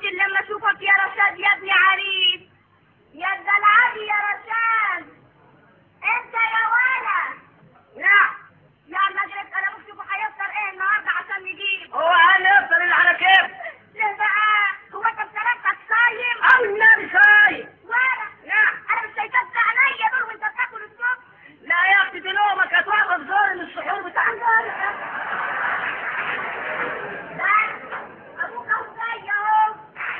يمكن لما اشوفك يا رشاد يا ابني عريس يا الدلعادي يا رشاد انت يا ولا لا يا مجلس انا بشوفه هيفطر ايه النهارده عشان نجيب هو قال يفطر اللي على كيف ليه بقى هو انت بسلامتك صايم او النبي خايف ولا لا انا مش شايفاك عينيا دول وانت بتاكل الصبح لا يا اختي دي نومك هتوقف زور من السحور بتاع امبارح بس ابوك اهو جاي اهو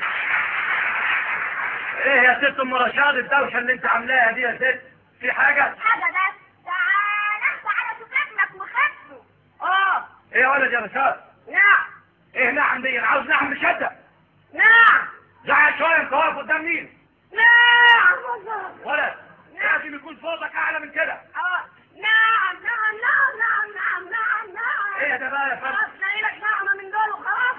ايه يا ست ام رشاد الدوشه اللي انت عاملاها دي يا ست في حاجه حاجه بس تعالى تعالى شوف ابنك وخفه اه ايه يا ولد يا رشاد نعم ايه نعم دي انا عاوز نعم بشده نعم زعل شويه انت واقف قدام مين نعم ولد لازم يكون صوتك اعلى من كده اه نعم نعم نعم نعم نعم نعم نعم ايه ده بقى يا فندم خلاص لاقي لك نعمة من دول وخلاص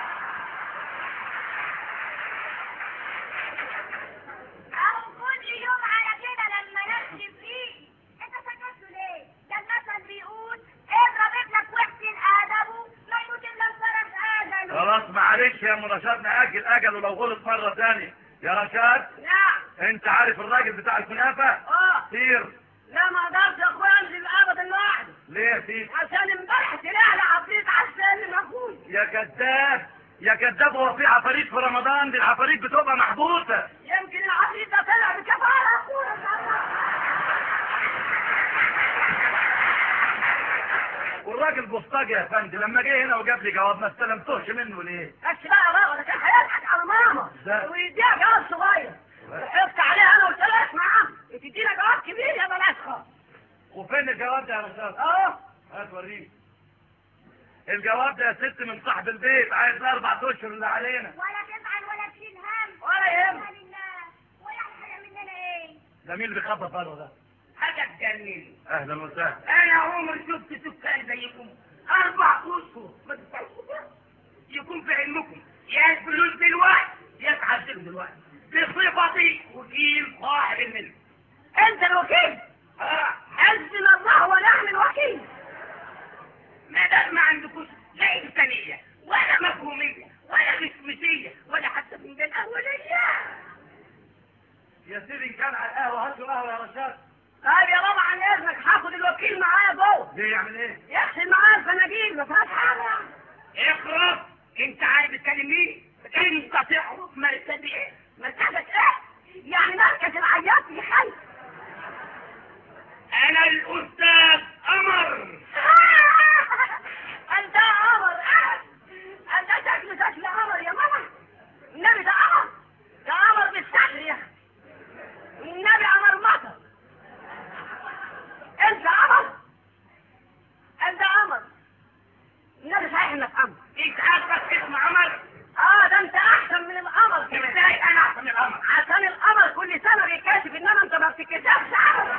أو كل يوم على كده لما نكتب فيه انت سكت ليه؟ ده المثل بيقول اضرب ابنك واحسن ادبه لا يموت الا انصرف اجله خلاص معلش يا ام رشاد ناجل اجله لو غلط مره ثانيه يا رشاد نعم انت عارف الراجل بتاع الكنافه اه سير لا ما اقدرش يا اخويا انزل ابدا لوحدي ليه يا سيدي عشان امبارح طلع لي عفريت على السلم اخوي يا كذاب يا كذاب هو في عفاريت في رمضان دي العفاريت بتبقى محبوسه يمكن العفريت ده طلع بكفاره اخويا والراجل بوسطجي يا فندم لما جه هنا وجاب لي جواب ما استلمتوش منه ليه بس بقى بقى ده كان هيضحك على ماما ازاي؟ ويديها جواب صغير ضحكت عليها انا قلت لها اسمع يا عم تدينا جواب كبير يا بلاش خالص وفين الجواب ده يا رشاد اه هات وريني الجواب ده يا ست من صاحب البيت عايز الاربع اشهر اللي علينا ولا تزعل ولا تشيل هم ولا يهمك. سبحان الله ولا حاجه مننا ايه ده مين اللي بيخبط بره ده حاجه تجنني اهلا وسهلا انا عمري شفت سكان زيكم اربع اشهر ما تدفعوش يكون في علمكم يا الفلوس دلوقتي يا تعذبوا دلوقتي بصفتي وكيل صاحب الملك انت الوكيل اه حسبنا الله ونعم الوكيل ما دام ما عندكوش لا انسانيه ولا مفهوميه ولا خصوصيه ولا حتى فنجان قهوه ليا يا سيدي إن كان على القهوه هات له قهوه يا رشاد طيب يا بابا عن اذنك هاخد الوكيل معايا جوه ليه يعمل ايه يغسل معايا الفناجيل ما فيهاش حاجه اخرب انت عايز تكلم مين؟ انت تعرف مركزي ايه؟ مركزك ايه؟ يعني مركز العياط في حي انا الاستاذ قمر انت قمر اه انت شكل شكل قمر يا ماما النبي ده قمر ده قمر بالشكل يا أخي. النبي قمر مطر انت قمر انت قمر النبي صحيح انك قمر انت عارفك اسم قمر اه ده انت احسن من القمر كمان ازاي انا احسن من القمر عشان القمر كل سنه بيكتشف انما انت ما بتتكشفش ابدا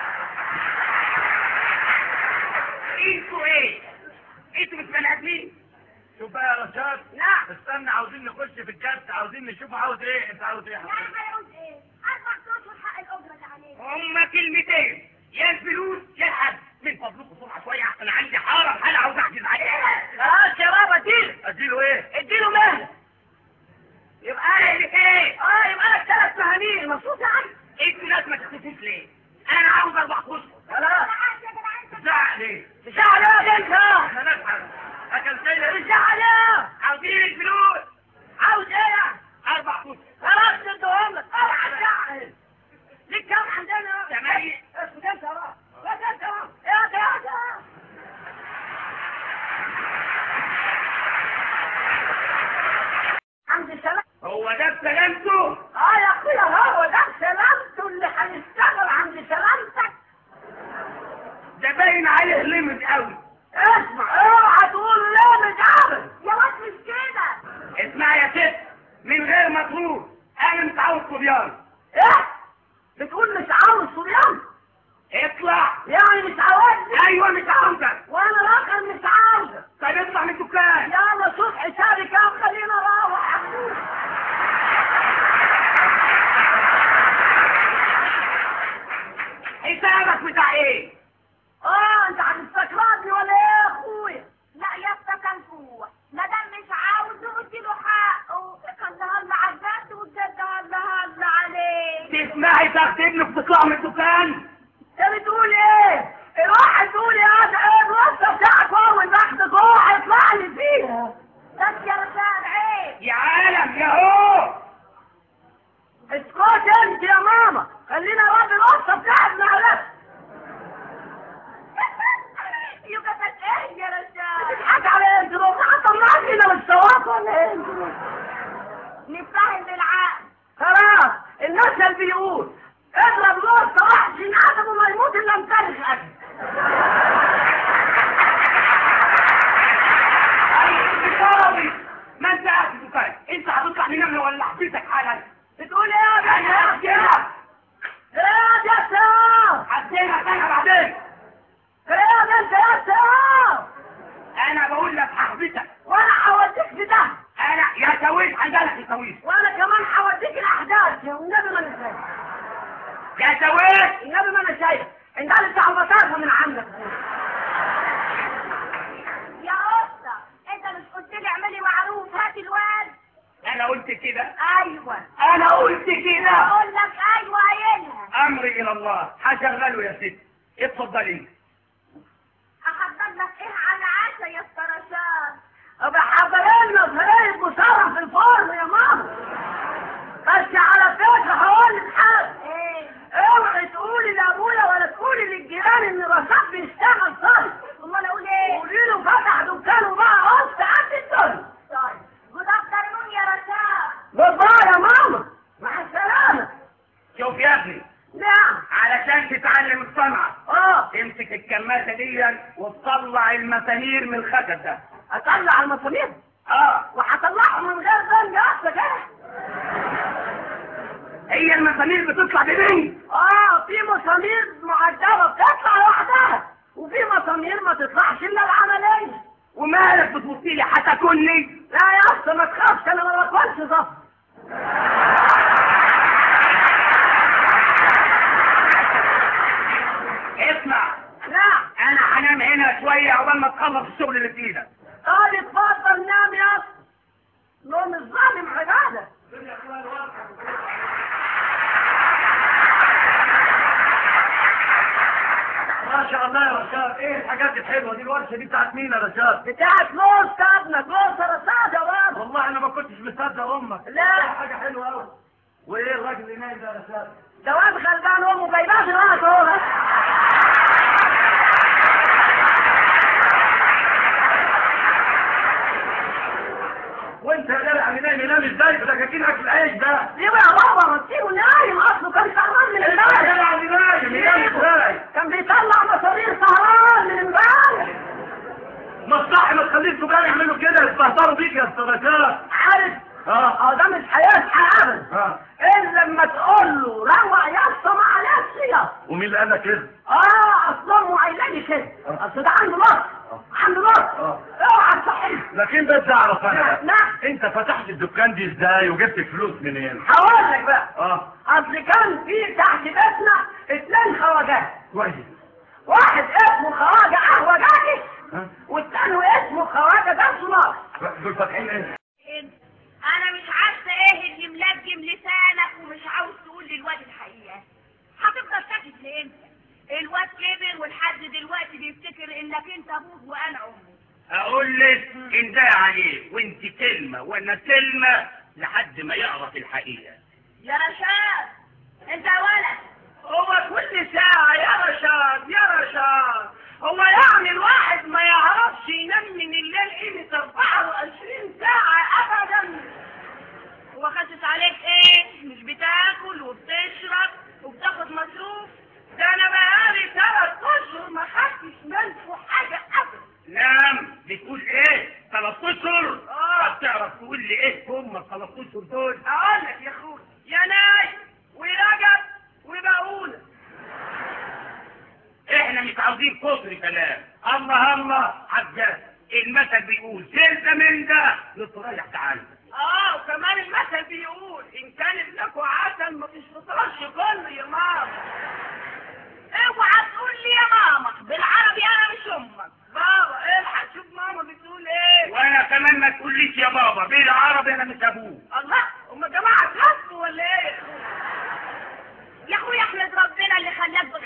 انتوا ايه؟ انتوا مش بني ادمين شوف بقى يا رشاد نعم استنى عاوزين نخش في الجد عاوزين نشوف عاوز ايه انت عاوز ايه يا لا حبيبي هيعوز ايه اربع اشهر حق الاجره اللي علينا هما كلمتين يا الفلوس يا الحد من فضلكم بسرعه شويه عشان عندي حاره انا عاوز احجز عليها خلاص يا بابا اديله اديله ايه اديله مهله يبقى انا اللي ايه؟ اه يبقى لك ثلاث مهامين مبسوط يا عم انتوا ناس ما تختفوش ليه؟ انا عاوز اربع اشهر خلاص تعال يا جدع انت زعل ايه تزعل ايه يا بنت احنا نزعل اكل شيء تزعل ايه؟ عاوزين الفلوس عاوز ايه يعني؟ اربع اشهر خلاص ادهم لك اربع زعل ليك كام عندنا؟ ثمانية اسكت انت بقى بس انت بقى يا ده يا ده تطلعي تاخدي ابنك وتطلعوا من الدكان انت بتقول ايه؟ الواحد يقول يا ده ايه الوصفه بتاعك هو البحث جوه هيطلع لي فيها بس يا رشاد عيب يا عالم يا هو اسكت انت يا ماما خلينا نربي الوصفه بتاعتنا على يو كانت ايه يا رشاد بتضحك على ايه انت لو طلعت كده من السواق ولا ايه انت نفتهم بالعقل خلاص المثل بيقول اضرب نور صلاح عشان عدمه ما يموت الا مفرخ اكل فاضي ما انت قاعد في الدكان انت هتطلع من هنا ولا حبيتك حالا بتقول ايه يا انا باشا؟ كده ايه يا سام؟ هدينا انا بعدين ايه يا انت يا سام؟ انا بقول لك هحبسك وانا هوديك في ده انا يا سويس هجالك يا سويس وانا كمان هوديك الاحداث والنبي ما انا شايف يا سويس النبي ما انا شايف انت اللي بتاع بطاطا من عندك يا قطه انت مش قلت لي اعملي معروف هاتي الواد انا قلت كده ايوه انا قلت كده اقول لك ايوه قايلها امري الى الله هشغله يا ست اتفضلي احضر لك ايه على عشا يا استرشاد بحضر لنا طريقه مصرف في الفرن يا ماما بس على فكره هقول لك حاجه ايه اوعي تقولي لابويا ولا تقولي للجيران ان رشاد بيشتغل صالح امال اقول ايه قولي له فتح دكانه بقى قص قد الدنيا طيب جود افترنون يا رشاد جود باي يا ماما مع السلامه شوف يا ابني نعم علشان تتعلم الصنعة اه تمسك الكماسة دي وتطلع المسامير من الخشب ده اطلع المسامير اه وهطلعهم من غير بنج اصلا كده هي المسامير بتطلع بمين اه في مسامير معدبه بتطلع لوحدها وفي مسامير ما تطلعش الا العمليه ومالك بتبصي لي هتاكلني لا يا اسطى ما تخافش انا ما باكلش ظبط اسمع لا انا هنام هنا شوية عقبال ما تخلص الشغل اللي في ايدك قال اتفضل نام يا اسطى نوم الظالم عباده ما شاء الله يا رشاد ايه الحاجات الحلوه دي الورشه دي بتاعت مين يا رشاد بتاعت موس ابنك موس رصاد يا بابا والله انا ما كنتش مصدق امك لا. حاجه حلوه قوي وايه الراجل اللي نايم ده يا رشاد ده واد غلبان امه جايباه في الوقت اهو وانت يا جدع اللي نايم ينام ازاي بدكاكين اكل عيش ده سيبه يا بابا ما تسيبه نايم اصله كان سهران من انت يا امبارح جدع اللي نايم ينام ازاي كان بيطلع مصارير سهران من امبارح مصلحي ما تخليش السجان يعملوا كده يستهتروا بيك يا استاذ رشاد عارف اه اه ده مش هيصحى ابدا اه الا لما تقول له روق يا اسطى معلش يا ومين اللي قال لك كده؟ اه اصل امه قايله لي كده اصل ده عنده نص عنده نص اه. اوعى تصحيه لكن بس اعرف انا نعم انت فتحت الدكان دي ازاي وجبت الفلوس منين؟ هقول لك بقى اه اصل كان في تحت بيتنا اثنين خواجات كويس واحد اسمه خواجه قهوه جاكي ها؟ والتاني اسمه خواجه درس نار دول فاتحين ايه؟ انا مش عارفه ايه اللي ملجم لسانك ومش عاوز تقول للواد الحقيقه هتفضل ساكت لامتى الواد كبر ولحد دلوقتي بيفتكر انك انت ابوه وانا امه اقول لك ان ده عليه وانت كلمة وانا كلمة لحد ما يعرف الحقيقة يا رشاد انت يا ولد هو كل ساعة يا رشاد يا رشاد هو يعني الواحد ما يعرفش ينام من الليل قيمة 24 ساعة أبدا هو خسس عليك ايه مش بتاكل وبتشرب وبتاخد مصروف ده أنا بقالي ثلاث أشهر ما خدتش منه حاجه ابدا نعم بتقول إيه؟ ثلاث أشهر؟ آه. طب تعرف تقول لي إيه هم الثلاث أشهر دول؟ اقول لك يا اخوي يا ناي ورجب وبقول إحنا مش عاوزين كتر كلام الله الله حاجة المثل بيقول زل ده من ده لتريح تعالى اه وكمان المثل بيقول ان كان ابنكوا عسل ما تشفطوش كله يا ماما اوعى تقول لي يا ماما بالعربي انا مش امك بابا الحق شوف ماما بتقول ايه وأنا كمان ما تقوليش يا بابا بالعربي أنا مش أبوه الله هم جماعه تلفوا ولا ايه يا اخوي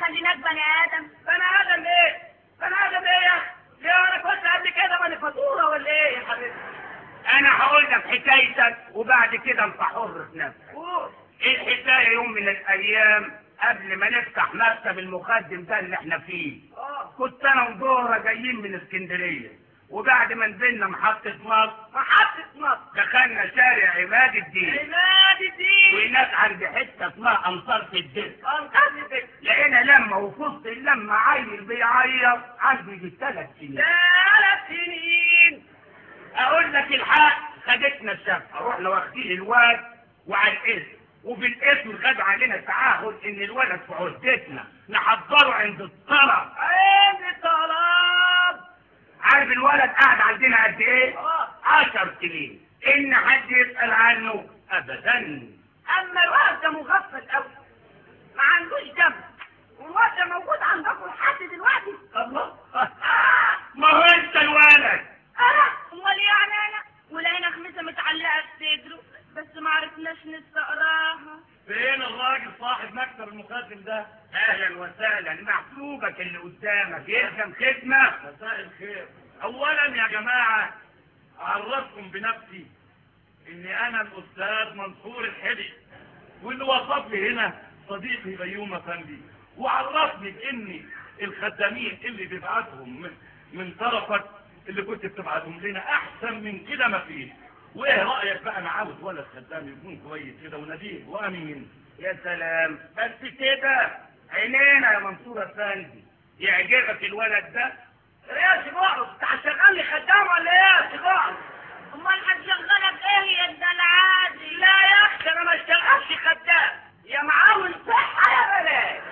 خليناك بني ادم بني ادم ايه بني ادم ايه يا اخي يا انا كنت قبل كده ماني فاتوره ولا ايه يا حبيبي انا هقول لك حكايتك وبعد كده انت حر في نفسك قول الحكايه يوم من الايام قبل ما نفتح مكتب المخدم ده اللي احنا فيه اه كنت انا وزهره جايين من اسكندريه وبعد ما نزلنا محطه مصر محطة مصر دخلنا شارع عماد الدين عماد الدين وهناك عند حته اسمها انصار في الدين انقذني بك لقينا لما وفي وسط اللمه عيل بيعيط عنده يجي ثلاث سنين ثلاث سنين اقول لك الحق خدتنا الشقه رحنا واخدين الواد وعلى الاسم وفي الاسم خد علينا تعهد ان الولد في عهدتنا نحضره عند الطلب عند الطلب عارف الولد قاعد عندنا قد ايه؟ اه عشر سنين ان حد يسال عنه ابدا اما الولد ده مغفل قوي ما عندوش دم والواد ده موجود عندكم لحد دلوقتي الله ما هو انت الولد انا امال ايه يعني انا ولقينا خميسه متعلقه في صدره بس ما عرفناش نستقراها فين الراجل صاحب مكتب المخدم ده؟ اهلا وسهلا محسوبك اللي قدامك يلزم خدمه مساء الخير اولا يا جماعه اعرفكم بنفسي اني انا الاستاذ منصور الحلي واللي وصف لي هنا صديقي بيوم افندي وعرفني باني الخدامين اللي بيبعتهم من من طرفك اللي كنت بتبعتهم لنا احسن من كده ما فيش وايه رايك بقى انا عاوز ولد خدام يكون كويس كده ونبيه وامين يا سلام بس كده عينينا يا منصور افندي يعجبك الولد ده ايه يا سيبوعه انت هتشغلني خدام ولا ايه يا سيبوعه امال هتشغلك ايه يا الدلعادي لا يا اختي انا ما اشتغلش خدام يا معاون صحه يا بلاش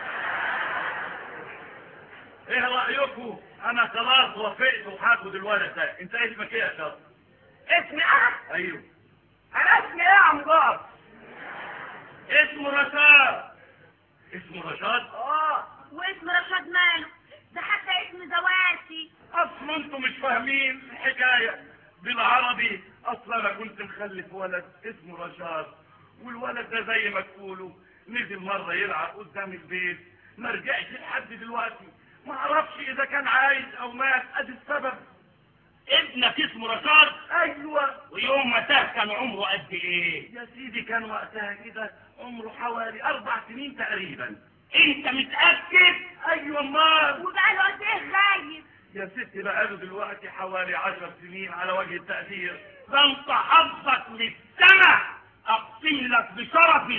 ايه رايكم انا خلاص وافقت وهاخد الولد ده انت اسمك ايه يا شاطر اسمي انا ايوه انا اسمي ايه يا عمجار اسمه رشاد اسمه رشاد اه واسم رشاد ماله ده حتى اسم زواتي اصلا انتم مش فاهمين الحكايه بالعربي اصلا انا كنت مخلف ولد اسمه رشاد والولد ده زي ما تقولوا نزل مره يلعب قدام البيت ما رجعش لحد دلوقتي ما اعرفش اذا كان عايش او مات ادي السبب ابنك اسمه رشاد ايوه ويوم ما تاه كان عمره قد ايه يا سيدي كان وقتها كده عمره حوالي اربع سنين تقريبا انت متاكد ايوه امال وبقى له قد ايه خايف يا ستي بقاله دلوقتي حوالي عشر سنين على وجه التقدير ده انت حظك للسنة اقسم لك بشرفي